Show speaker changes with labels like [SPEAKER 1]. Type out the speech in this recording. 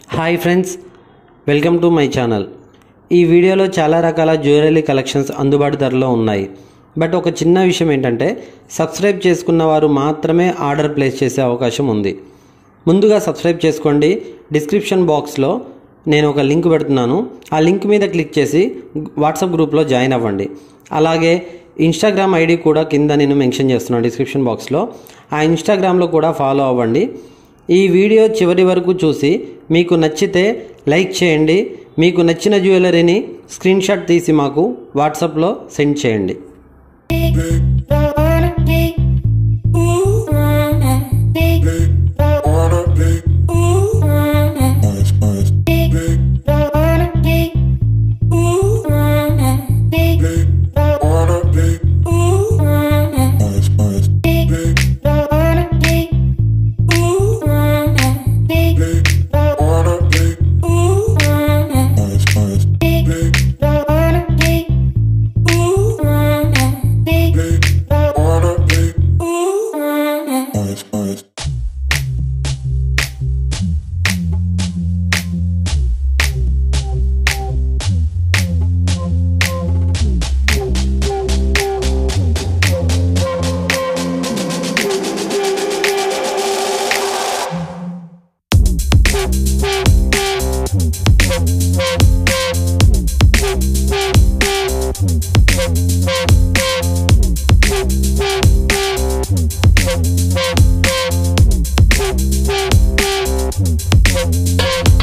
[SPEAKER 1] hi friends welcome to my channel ఈ వీడియోలో చాలా రకాల జ్యువెలరీ కలెక్షన్స్ అందుబాటు ధరలో ఉన్నాయి బట్ ఒక చిన్న విషయం ఏంటంటే సబ్స్క్రైబ్ చేసుకున్న వారు మాత్రమే ఆర్డర్ ప్లేస్ చేసే అవకాశం ఉంది ముందుగా సబ్స్క్రైబ్ చేసుకోండి డిస్క్రిప్షన్ బాక్స్లో నేను ఒక లింక్ పెడుతున్నాను ఆ లింక్ మీద క్లిక్ చేసి వాట్సాప్ గ్రూప్లో జాయిన్ అవ్వండి అలాగే ఇన్స్టాగ్రామ్ ఐడి కూడా కింద నేను మెన్షన్ చేస్తున్నాను డిస్క్రిప్షన్ బాక్స్లో ఆ ఇన్స్టాగ్రామ్లో కూడా ఫాలో అవ్వండి ఈ వీడియో చివరి వరకు చూసి మీకు నచ్చితే లైక్ చేయండి మీకు నచ్చిన జ్యువెలరీని స్క్రీన్ షాట్ తీసి మాకు వాట్సాప్లో సెండ్ చేయండి
[SPEAKER 2] wanna be, ooh, wanna be, wanna be, ooh, wanna be, wanna be, ooh, wanna be, wanna be, ooh, wanna be, wanna be, ooh, wanna be, wanna be, ooh, wanna be, wanna be, ooh, wanna be, wanna be, ooh, wanna
[SPEAKER 3] Thank